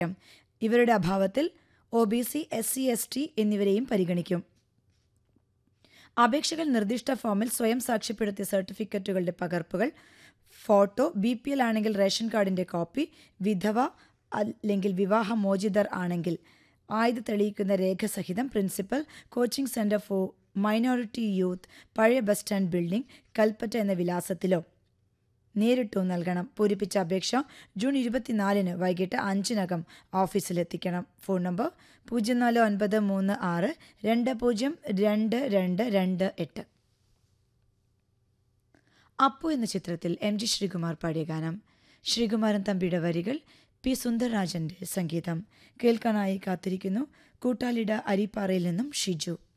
ഇവരുടെ അഭാവത്തിൽ O B C S C S T എന്നിവരെയും പരിഗണിക്കും അപേക്ഷകൾ നിർദ്ദിഷ്ട ഫോമിൽ സ്വയം സാക്ഷ്യപ്പെടുത്തിയ സർട്ടിഫിക്കറ്റുകളുടെ പകർപ്പുകൾ ഫോട്ടോ ബി പി എൽ ആണെങ്കിൽ റേഷൻ കാർഡിന്റെ കോപ്പി വിധവ അല്ലെങ്കിൽ വിവാഹ മോചിതർ ആണെങ്കിൽ ആയത് തെളിയിക്കുന്ന രേഖ സഹിതം principal coaching centre for minority youth പഴയ ബസ് സ്റ്റാൻഡ് ബിൽഡിംഗ് കൽപ്പറ്റ എന്ന വിലാസത്തിലോ നേരിട്ടോ നൽകണം പൂരിപ്പിച്ച അപേക്ഷ ജൂൺ ഇരുപത്തിനാലിന് വൈകിട്ട് അഞ്ചിനകം ഓഫീസിലെത്തിക്കണം ഫോൺ നമ്പർ പൂജ്യം നാല് ഒൻപത് മൂന്ന് ആറ് രണ്ട് പൂജ്യം രണ്ട് രണ്ട് രണ്ട് എട്ട് അപ്പു എന്ന ചിത്രത്തിൽ എം ജി ശ്രീകുമാർ പാടിയ ഗാനം ശ്രീകുമാരൻ തമ്പിയുടെ വരികൾ പി സുന്ദരരാജന്റെ സംഗീതം കേൾക്കാനായി കാത്തിരിക്കുന്നു കൂട്ടാലിട അരിപ്പാറയിൽ നിന്നും ഷിജു